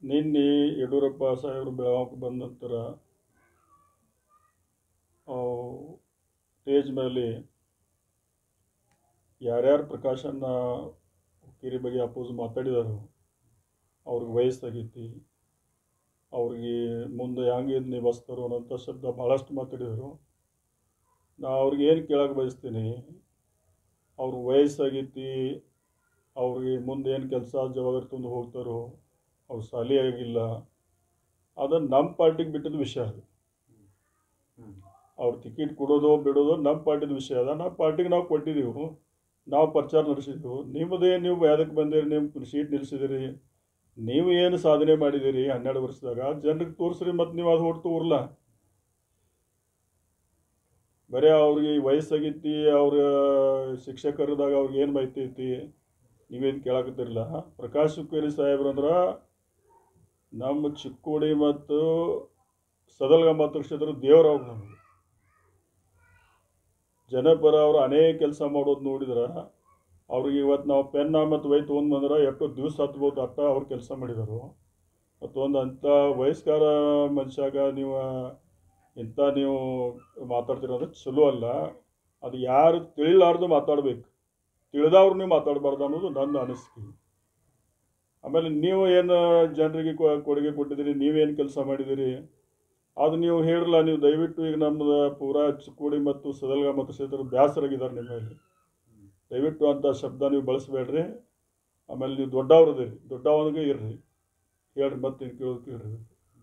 ನಿನ್ನೆ ಯಡಿಯೂರಪ್ಪ ಸಾಹೇಬರು ಬೆಳಗಾವಿಗೆ ಬಂದ ನಂತರ ಸ್ಟೇಜ್ ಮೇಲೆ ಯಾರ್ಯಾರು ಪ್ರಕಾಶನ ಹುಕ್ಕೇರಿ ಬಗ್ಗೆ ಅಪೋಸ್ ಮಾತಾಡಿದಾರೋ ಅವ್ರಿಗೆ ವಯಸ್ಸಾಗೈತಿ ಅವ್ರಿಗೆ ಮುಂದೆ ಹೆಂಗೆ ನಿಭಾಯಿಸ್ತಾರೋ ಅನ್ನೋಂಥ ಶಬ್ದ ಭಾಳಷ್ಟು ಮಾತಾಡಿದರು ನಾ ಅವ್ರಿಗೆ ಏನು ಕೇಳಕ್ಕೆ ಬಯಸ್ತೀನಿ ಅವ್ರ ವಯಸ್ಸಾಗೈತಿ ಅವ್ರಿಗೆ ಮುಂದೆ ಏನು ಕೆಲಸ ಜವಾಬ್ದಾರಿ ತಂದು ಹೋಗ್ತಾರೋ ಅವ್ರು ಸಾಲಿ ಆಗಿಲ್ಲ ಅದನ್ನು ನಮ್ಮ ಪಾರ್ಟಿಗೆ ಬಿಟ್ಟಿದ ವಿಷಯ ಅದು ಅವ್ರು ಟಿಕೆಟ್ ಕೊಡೋದು ಬಿಡೋದು ನಮ್ಮ ಪಾರ್ಟಿದ ವಿಷಯ ಅದ ನಮ್ಮ ಪಾರ್ಟಿಗೆ ನಾವು ಕೊಟ್ಟಿದ್ದೀವಿ ನಾವು ಪ್ರಚಾರ ನಡೆಸಿದ್ವು ನಿಮ್ಮದೇ ನೀವು ಯಾವ್ದಕ್ಕೆ ಬಂದಿರಿ ನಿಮ್ಮ ಸೀಟ್ ನಿಲ್ಲಿಸಿದಿರಿ ನೀವು ಏನು ಸಾಧನೆ ಮಾಡಿದ್ದೀರಿ ಹನ್ನೆರಡು ವರ್ಷದಾಗ ಜನರಿಗೆ ತೋರಿಸ್ರಿ ಮತ್ತು ನೀವು ಅದು ಹೊಟ್ಟು ತೋರ್ಲ ಬರೀ ಅವ್ರಿಗೆ ವಯಸ್ಸಾಗೈತಿ ಅವ್ರ ಶಿಕ್ಷಕರದಾಗ ಅವ್ರಿಗೆ ಏನು ಮಾಹಿತಿ ಐತಿ ನೀವೇನು ಕೇಳಕತ್ತಿರಲ್ಲ ಪ್ರಕಾಶ್ ಹುಕ್ಕೇರಿ ಸಾಹೇಬ್ರಂದ್ರೆ ನಮ್ಮ ಚಿಕ್ಕೋಡಿ ಮತ್ತು ಸದಲ್ಗ ಕ್ಷೇತ್ರ ದೇವ್ರ ಅವ್ರು ನಮಗೆ ಜನಪರ ಅವರು ಅನೇಕ ಕೆಲಸ ಮಾಡೋದು ನೋಡಿದ್ರೆ ಅವ್ರಿಗೆ ಇವತ್ತು ನಾವು ಪೆನ್ನ ಮತ್ತು ವೈ ತೊಗೊಂಡು ಬಂದ್ರೆ ಎಷ್ಟೋ ದಿವಸ ಹತ್ಬೋದು ಅಟ್ಟ ಅವ್ರು ಕೆಲಸ ಮಾಡಿದರು ಮತ್ತು ಒಂದು ಅಂಥ ವಯಸ್ಕಾರ ಮನುಷ್ಯಾಗ ನೀವು ಇಂಥ ನೀವು ಮಾತಾಡ್ತಿರೋದು ಚಲೋ ಅಲ್ಲ ಅದು ಯಾರು ತಿಳಿಲಾರ್ದು ಮಾತಾಡ್ಬೇಕು ತಿಳಿದವ್ರು ನೀವು ಮಾತಾಡಬಾರ್ದು ಅನ್ನೋದು ನನ್ನ ಅನಿಸಿಕೆ ಆಮೇಲೆ ನೀವು ಏನು ಜನರಿಗೆ ಕೊ- ಕೊಡುಗೆ ಕೊಟ್ಟಿದ್ದೀರಿ ನೀವೇನು ಕೆಲಸ ಮಾಡಿದ್ದೀರಿ ಅದು ನೀವು ಹೇಳಿರಲ್ಲ ನೀವು ದಯವಿಟ್ಟು ಈಗ ನಮ್ಮದು ಪೂರಾ ಚಿಕ್ಕೋಡಿ ಮತ್ತು ಸದಲ್ಗ ಮತ್ತು ಕ್ಷೇತ್ರ ಬೇಸರಾಗಿದ್ದಾರೆ ನಿಮ್ಮ ಮೇಲೆ ದಯವಿಟ್ಟು ಅಂಥ ಶಬ್ದ ನೀವು ಬಳಸಬೇಡ್ರಿ ಆಮೇಲೆ ನೀವು ದೊಡ್ಡವ್ರದಿರಿ ದೊಡ್ಡವನಿಗೆ ಇರ್ರಿ ಹೇಳ್ರಿ ಮತ್ತೆ ಏನು ಕೇಳೋದು ಕೇಳ್ರಿ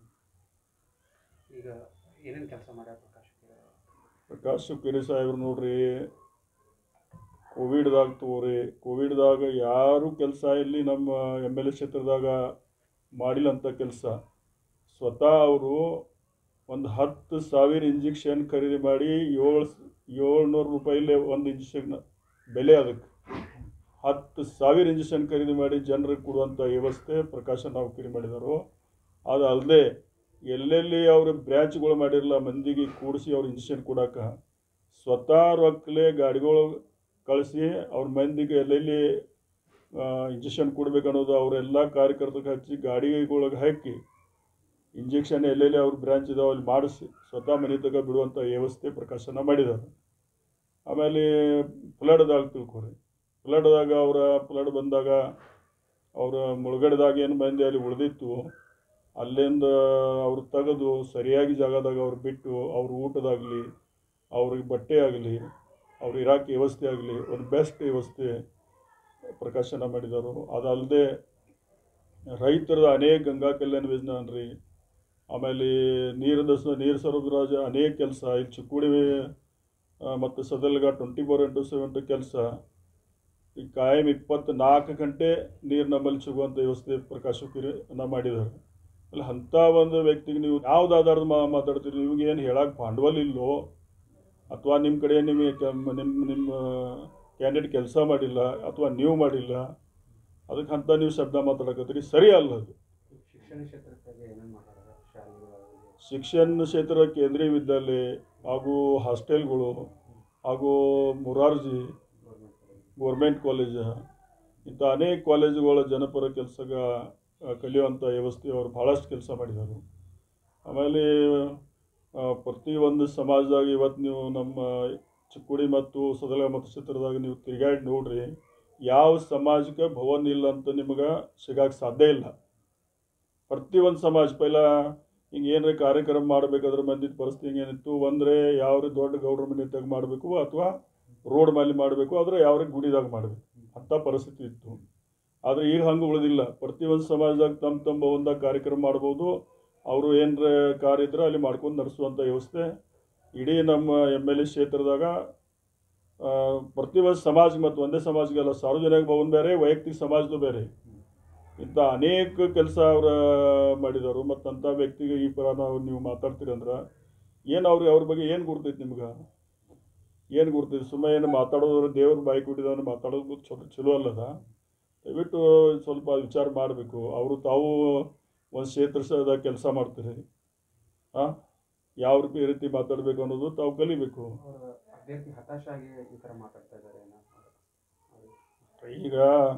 ಈಗ ಏನೇನು ಕೆಲಸ ಮಾಡ್ಯಾರ ಪ್ರಕಾಶ್ ಹುಕ್ಕೇರಿ? ಪ್ರಕಾಶ್ ಹುಕ್ಕೇರಿ ಸಾಹೇಬ್ರು ನೋಡ್ರಿ ಕೋವಿಡ್ದಾಗ ತಗೋರಿ ಕೋವಿಡ್ದಾಗ ಯಾರು ಕೆಲಸ ಇಲ್ಲಿ ನಮ್ಮ ಎಮ್ ಎಲ್ ಎ ಕ್ಷೇತ್ರದಾಗ ಮಾಡಿಲ್ಲ ಅಂತ ಕೆಲಸ ಸ್ವತಃ ಅವರು ಒಂದು ಹತ್ತು ಸಾವಿರ ಇಂಜೆಕ್ಷನ್ ಖರೀದಿ ಮಾಡಿ ಏಳು ಏಳ್ನೂರು ರೂಪಾಯಿಲೆ ಒಂದು ಇಂಜೆಕ್ಷನ್ ಬೆಲೆ ಅದಕ್ಕೆ ಹತ್ತು ಸಾವಿರ ಇಂಜೆಕ್ಷನ್ ಖರೀದಿ ಮಾಡಿ ಜನರಿಗೆ ಕೊಡುವಂಥ ವ್ಯವಸ್ಥೆ ಪ್ರಕಾಶ ನೌಕರಿ ಮಾಡಿದರು ಅದು ಅಲ್ಲದೆ ಎಲ್ಲೆಲ್ಲಿ ಅವರು ಬ್ರ್ಯಾಂಚ್ಗಳು ಮಾಡಿರಲ್ಲ ಮಂದಿಗೆ ಕೂಡಿಸಿ ಅವ್ರು ಇಂಜೆಕ್ಷನ್ ಕೊಡೋಕೆ ಸ್ವತಃ ರೊಕ್ಕಲೆ ಗಾಡಿಗಳು ಕಳಿಸಿ ಅವ್ರ ಮಂದಿಗೆ ಎಲ್ಲೆಲ್ಲಿ ಇಂಜೆಕ್ಷನ್ ಕೊಡ್ಬೇಕು ಅನ್ನೋದು ಅವರೆಲ್ಲ ಕಾರ್ಯಕರ್ತರಿಗೆ ಹಚ್ಚಿ ಗಾಡಿಗಳಿಗೆ ಹಾಕಿ ಇಂಜೆಕ್ಷನ್ ಎಲ್ಲೆಲ್ಲಿ ಅವ್ರ ಬ್ರ್ಯಾಂಚ್ ಇದಾವೆ ಅಲ್ಲಿ ಮಾಡಿಸಿ ಸ್ವತಃ ಮನೆ ತಗ ಬಿಡುವಂಥ ವ್ಯವಸ್ಥೆ ಪ್ರಕಾಶನ ಮಾಡಿದ್ದಾರೆ ಆಮೇಲೆ ಫ್ಲಡ್ದಾಗ ತಿಳ್ಕೊರಿ ಫ್ಲಡ್ದಾಗ ಅವರ ಫ್ಲಡ್ ಬಂದಾಗ ಅವರ ಮುಳುಗಡೆದಾಗ ಏನು ಮಂದಿ ಅಲ್ಲಿ ಉಳಿದಿತ್ತು ಅಲ್ಲಿಂದ ಅವ್ರು ತೆಗೆದು ಸರಿಯಾಗಿ ಜಾಗದಾಗ ಅವ್ರು ಬಿಟ್ಟು ಅವ್ರ ಊಟದಾಗಲಿ ಅವ್ರಿಗೆ ಬಟ್ಟೆ ಆಗಲಿ ಅವ್ರ ಇರಾಕ್ ವ್ಯವಸ್ಥೆ ಆಗಲಿ ಒಂದು ಬೆಸ್ಟ್ ವ್ಯವಸ್ಥೆ ಪ್ರಕಾಶನ ಮಾಡಿದರು ಅದಲ್ಲದೆ ರೈತರದ ಅನೇಕ ಗಂಗಾ ಕಲ್ಯಾಣ ಯೋಜನೆ ಅನ್ರಿ ಆಮೇಲೆ ನೀರಿನ ಸ ನೀರು ಸರಬರಾಜು ಅನೇಕ ಕೆಲಸ ಇಲ್ಲಿ ಚಿಕ್ಕೋಡಿ ಆ, ಮತ್ತು Sadalga twenty four into seven ಕೆಲಸ ಈ ಕಾಯಂ ಇಪ್ಪತ್ನಾಲ್ಕು ಗಂಟೆ ನೀರು ನಮ್ಮಲ್ಲಿ ಸಿಗುವಂಥ ವ್ಯವಸ್ಥೆ ಪ್ರಕಾಶ್ ಹುಕ್ಕೇರಿನ ಮಾಡಿದ್ದಾರೆ ಅಲ್ಲಿ ಅಂಥ ಒಂದು ವ್ಯಕ್ತಿಗೆ ನೀವು ಯಾವ್ದು ಆಧಾರದ ಮಾ ಮಾತಾಡ್ತೀರಿ ನಿಮ್ಗೆ ಏನು ಹೇಳಕ್ಕೆ ಭಾಂಡವಲ್ ಇಲ್ಲೋ ಅಥವಾ ನಿಮ್ಮ ಕಡೆ ನಿಮಗೆ ಕೆ- ನಿಮ್ಮ ನಿಮ್ಮ ಕ್ಯಾಂಡಿಡೇಟ್ ಕೆಲಸ ಮಾಡಿಲ್ಲ ಅಥವಾ ನೀವು ಮಾಡಿಲ್ಲ ಅದಕ್ಕೆ ಅಂತ ನೀವು ಶಬ್ದ ಮಾತಾಡಕತ್ತೀರಿ ಸರಿ ಅಲ್ಲ ಅದು ಶಿಕ್ಷಣ ಕ್ಷೇತ್ರಕ್ಕಾಗಿ ಏನೇನು ಮಾಡ್ಯಾರ ಶಾಲೆಗಳಾಗಲಿ ಶಿಕ್ಷಣ ಕ್ಷೇತ್ರ ಕೇಂದ್ರೀಯ ವಿದ್ಯಾಲಯ ಹಾಗೂ ಹಾಸ್ಟೆಲ್ಗಳು ಹಾಗೂ Morarji government college government college ಇಂಥ ಅನೇಕ ಕಾಲೇಜುಗಳ ಜನಪರ ಕೆಲಸಗ ಕಲಿಯುವಂಥ ವ್ಯವಸ್ಥೆ ಅವರು ಭಾಳಷ್ಟು ಕೆಲಸ ಮಾಡಿದ್ದಾರೆ ಆಮೇಲೆ ಆ, ಪ್ರತಿಯೊಂದು ಸಮಾಜದಾಗ ಇವತ್ತು ನೀವು ನಮ್ಮ ಚಿಕ್ಕೋಡಿ ಮತ್ತು ಸದಲ ಮತ್ತು ಕ್ಷೇತ್ರದಾಗ ನೀವು ತಿರುಗಾಡಿ ನೋಡ್ರಿ ಯಾವ ಸಮಾಜಕ್ಕೆ ಭವನ್ ಇಲ್ಲ ಅಂತ ನಿಮಗೆ ಸಿಗಕ್ಕೆ ಸಾಧ್ಯ ಇಲ್ಲ ಪ್ರತಿಯೊಂದು ಸಮಾಜ ಪೈಲ ಹಿಂಗೆ ಏನಾರ ಕಾರ್ಯಕ್ರಮ ಮಾಡಬೇಕಾದ್ರೆ ಮಂದಿದ ಪರಿಸ್ಥಿತಿ ಏನಿತ್ತು ಒಂದರೆ ಯಾವ ರೀತಿ ದೊಡ್ಡ ಗೌಡ್ರ ಮನೆಯಾಗ ಮಾಡಬೇಕು ಅಥವಾ ರೋಡ್ ಮೇಲೆ ಮಾಡಬೇಕು ಆದರೆ ಯಾವ ರೀತಿ ಗುಡಿದಾಗ ಮಾಡಬೇಕು ಅಂಥ ಪರಿಸ್ಥಿತಿ ಇತ್ತು ಆದರೆ ಈಗ ಹಂಗೆ ಉಳಿದಿಲ್ಲ ಪ್ರತಿಯೊಂದು ಸಮಾಜದಾಗ ತಮ್ಮ ತಮ್ಮ ಒಂದಾಗ ಕಾರ್ಯಕ್ರಮ ಮಾಡ್ಬೋದು ಅವರು ಏನರ ಕಾರ್ಯ ಇದ್ರೆ ಅಲ್ಲಿ ಮಾಡ್ಕೊಂಡು ನಡೆಸುವಂಥ ವ್ಯವಸ್ಥೆ ಇಡೀ ನಮ್ಮ ಎಮ್ ಎಲ್ ಎ ಕ್ಷೇತ್ರದಾಗ ಆ, ಪ್ರತಿಯೊಂದು ಸಮಾಜ ಮತ್ತು ಒಂದೇ ಸಮಾಜಗಲ್ಲ ಸಾರ್ವಜನಿಕ ಭವನ ಬೇರೆ ವೈಯಕ್ತಿಕ ಸಮಾಜದ್ದು ಬೇರೆ ಇಂಥ ಅನೇಕ ಕೆಲಸ ಅವ್ರು ಮಾಡಿದರು ಮತ್ತು ಅಂಥ ವ್ಯಕ್ತಿಗೆ ಈ ಪರ ನಾವು ನೀವು ಮಾತಾಡ್ತೀರಿ ಅಂದ್ರೆ ಏನು ಅವ್ರಿಗೆ ಅವ್ರ ಬಗ್ಗೆ ಏನು ಗುರ್ತೈತಿ ನಿಮ್ಗೆ ಏನು ಗುರ್ತೈತಿ ಸುಮ್ಮನೆ ಏನು ಮಾತಾಡೋದ್ರ ದೇವ್ರ ಬಾಯಿ ಕೊಟ್ಟಿದ್ದವನು ಮಾತಾಡೋದು ಚಲೋ ಚಲೋ ಅಲ್ಲದ ದಯವಿಟ್ಟು ಸ್ವಲ್ಪ ವಿಚಾರ ಮಾಡಬೇಕು ಅವರು ತಾವು ಒಂದು ಕ್ಷೇತ್ರದಾಗ ಕೆಲಸ ಮಾಡ್ತಾರೆ ಹಾಂ ಯಾವ ರೀತಿ ರೀತಿ ಮಾತಾಡಬೇಕು ಅನ್ನೋದು ತಾವು ಕಲಿಬೇಕು ಅವ್ರ ಅಭ್ಯರ್ಥಿ ಹತಾಶ ಆಗಿ ಈ ಥರ ಮಾತಾಡ್ತಾ ಇದ್ದಾರೆ ಏನೋ ಈಗ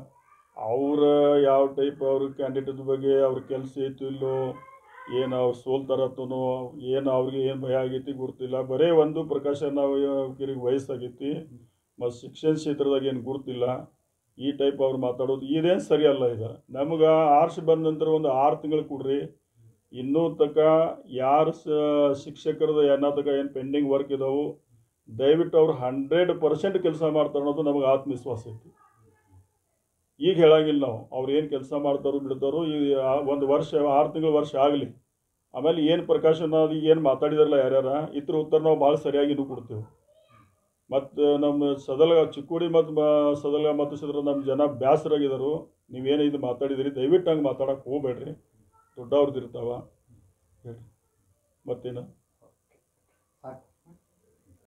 ಅವ್ರ ಯಾವ ಟೈಪ್ ಅವ್ರ ಕ್ಯಾಂಡಿಡೇಟ್ ಬಗ್ಗೆ ಅವ್ರ ಕೆಲಸ ಐತು ಇಲ್ಲೋ ಏನು ಅವ್ರು ಸೋಲ್ತಾರತ್ತನೋ ಏನು ಅವ್ರಿಗೆ ಏನು ಭಯ ಆಗೈತಿ ಗೊತ್ತಿಲ್ಲ ಬರೇ ಒಂದು ಪ್ರಕಾಶ ನಾವು ಅವ್ರಿಗೆ ವಯಸ್ಸಾಗೈತಿ ಮತ್ತು ಶಿಕ್ಷಣ ಕ್ಷೇತ್ರದಾಗ ಏನು ಗುರುತಿಲ್ಲ ಈ ಟೈಪ್ ಅವ್ರು ಮಾತಾಡೋದು ಇದೇನು ಸರಿಯಲ್ಲ ಇದು ನಮ್ಗೆ ಆರ್ಸ್ ಬಂದ ನಂತರ ಒಂದು ಆರು ತಿಂಗಳು ಕೊಡ್ರಿ ಇನ್ನೂ ತನಕ ಯಾರು ಸ ಶಿಕ್ಷಕರದ ಏನ ತನಕ ಏನು ಪೆಂಡಿಂಗ್ ವರ್ಕ್ ಇದಾವು ದಯವಿಟ್ಟು ಅವ್ರು ಹಂಡ್ರೆಡ್ ಪರ್ಸೆಂಟ್ ಕೆಲಸ ಮಾಡ್ತಾರೆ ಅನ್ನೋದು ನಮಗೆ ಆತ್ಮವಿಶ್ವಾಸ ಐತಿ ಈಗ ಹೇಳಂಗಿಲ್ಲ ನಾವು ಅವ್ರು ಏನು ಕೆಲಸ ಮಾಡ್ತಾರೋ ಬಿಡ್ತಾರೋ ಈ ಆ- ಒಂದು ವರ್ಷ ಆರು ತಿಂಗಳು ವರ್ಷ ಆಗಲಿ ಆಮೇಲೆ ಏನು ಪ್ರಕಾಶನ ಅದು ಏನು ಮಾತಾಡಿದಾರಲ್ಲ ಯಾರ್ಯಾರ ಇದ್ರ ಉತ್ತರ ನಾವು ಭಾಳ ಸರಿಯಾಗಿ ಇದು ಕೊಡ್ತೇವೆ ಮತ್ತು ನಮ್ಮ ಸದಲ್ಗ ಚಿಕ್ಕೋಡಿ ಮತ್ತು ಬ- ಸದಲ್ಗ ಮತ್ತು ಸಿದ್ರ ನಮ್ಮ ಜನ ಬೇಸರಾಗಿದ್ದಾರೆ ನೀವೇನು ಇದು ಮಾತಾಡಿದಿರಿ ದಯವಿಟ್ಟು ಹಂಗೆ ಮಾತಾಡಕ್ಕೆ ಹೋಗ್ಬೇಡ್ರಿ ದೊಡ್ಡವ್ರದ್ದು ಇರ್ತಾವ ಹೇಳ್ರಿ ಮತ್ತೇನು